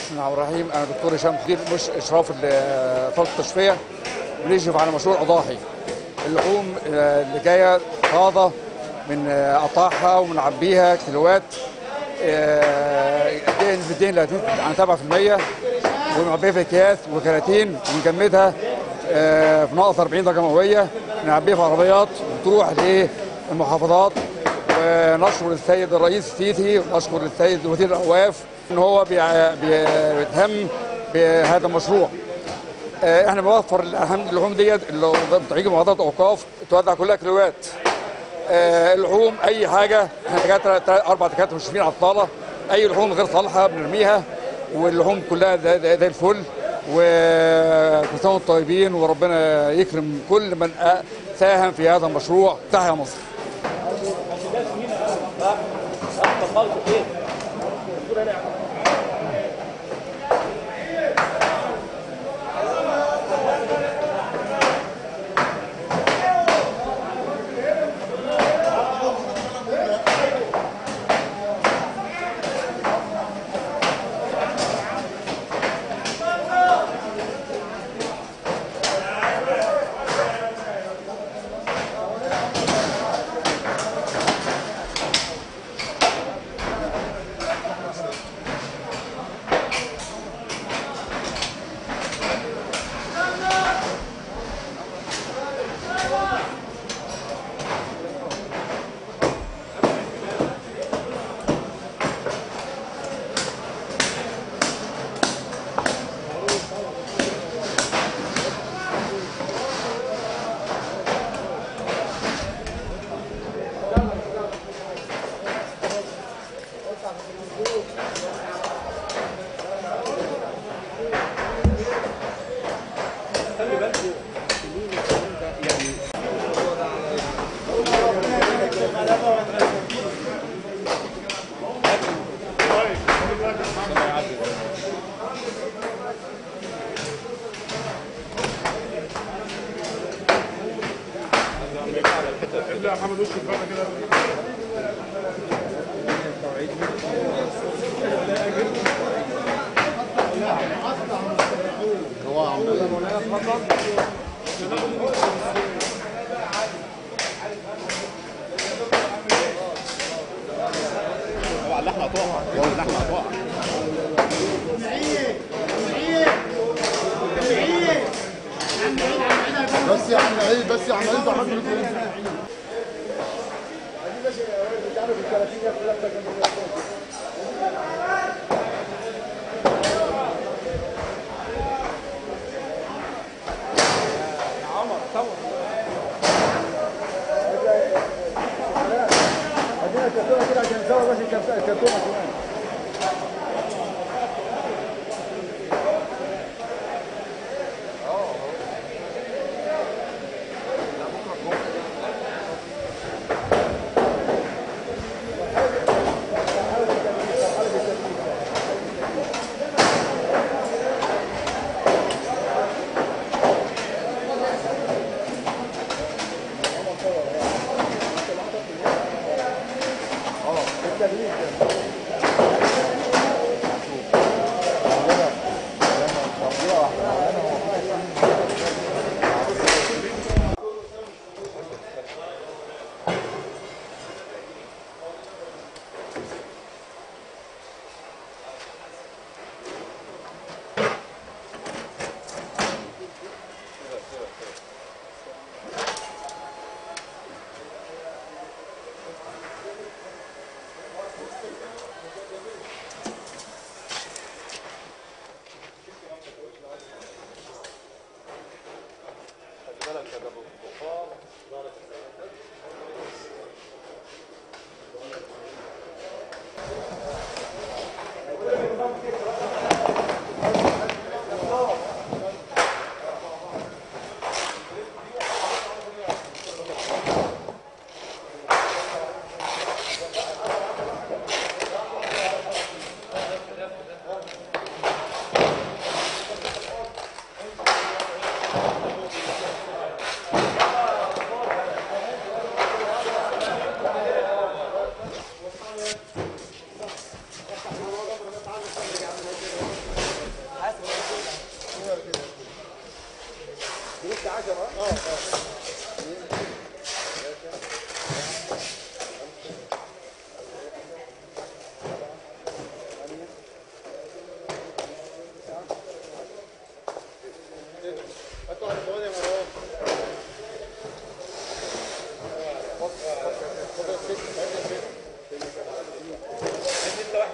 بسم الله الرحمن الرحيم انا دكتور هشام مدير مش اشراف ال- فرق التصفيه بنشرف على مشروع اضاحي اللحوم آه، اللي جايه طازه من آه، قطاعها وبنعبيها كيلوات آه، دهن في الدهن لا تزيد عن 7% ونعبيها في اكياس وكراتين ونجمدها آه، في ناقص 40 درجه مئويه نعبيها في عربيات وتروح للمحافظات ونشكر السيد الرئيس السيسي ونشكر السيد وزير الاوقاف ان هو بيع- بي- بيتهم بهذا المشروع. آه، احنا بنوفر الاهم اللحوم ديت اللي بتيجي محافظات اوقاف توزع كلها كيلوات. آه، اللحوم اي حاجه احنا دكاتره تلات- اربع دكاتره مشرفين على الطاله اي لحوم غير صالحه بنرميها واللحوم كلها زي, زي زي الفل وكل سنه وانتم طيبين وربنا يكرم كل من آه، ساهم في هذا المشروع تحيا مصر. لا محمد وش الفرقه كده طبعا اللحمه هتقع اللحمه هتقع بس يا عم عيد بس يا عم عيد وحد الفلوس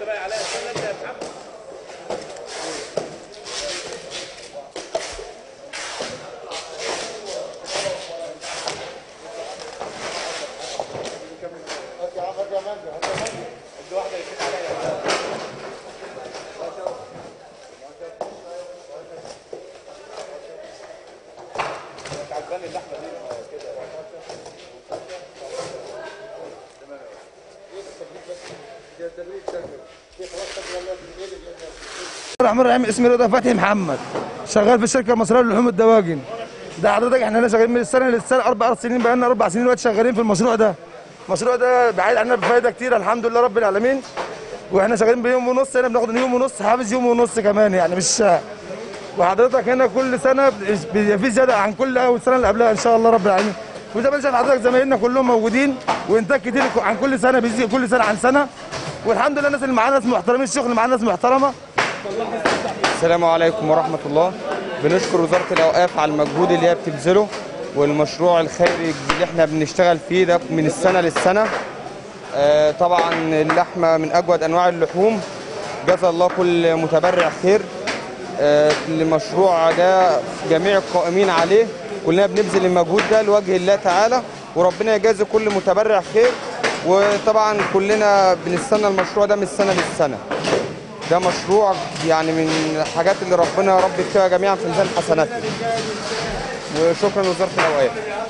الرحمن الرحيم اسمي رضا فتحي محمد شغال في الشركه المصريه للحوم الدواجن ده حضرتك احنا هنا شغالين من السنه للسنه اربع سنين بقى لنا اربع سنين دلوقتي شغالين في المشروع ده المشروع ده بعيد عننا بفايده كتير الحمد لله رب العالمين واحنا شغالين بيوم ونص هنا بناخد يوم ونص حافز يوم ونص كمان يعني مش وحضرتك هنا كل سنه بيبقى في زياده عن كل السنه اللي قبلها ان شاء الله رب العالمين وزي ما شايف حضرتك زمايلنا كلهم موجودين وانتاج كتير عن كل سنه بيزيد كل سنه عن سنه والحمد لله الناس اللي معانا ناس محترمين الشغل معانا ناس محترمه السلام عليكم ورحمة الله بنشكر وزارة الأوقاف على المجهود اللي هي بتبذله والمشروع الخيري اللي احنا بنشتغل فيه ده من السنة للسنة آه، طبعا اللحمة من أجود أنواع اللحوم جزا الله كل متبرع خير آه، المشروع ده جميع القائمين عليه كلنا بنبذل المجهود ده لوجه الله تعالى وربنا يجازي كل متبرع خير وطبعا كلنا بنستنى المشروع ده من السنة للسنة ده مشروع يعني من الحاجات اللي ربنا يا رب فيها جميعا في ميزان حسناتنا وشكرا لوزاره الاوقاف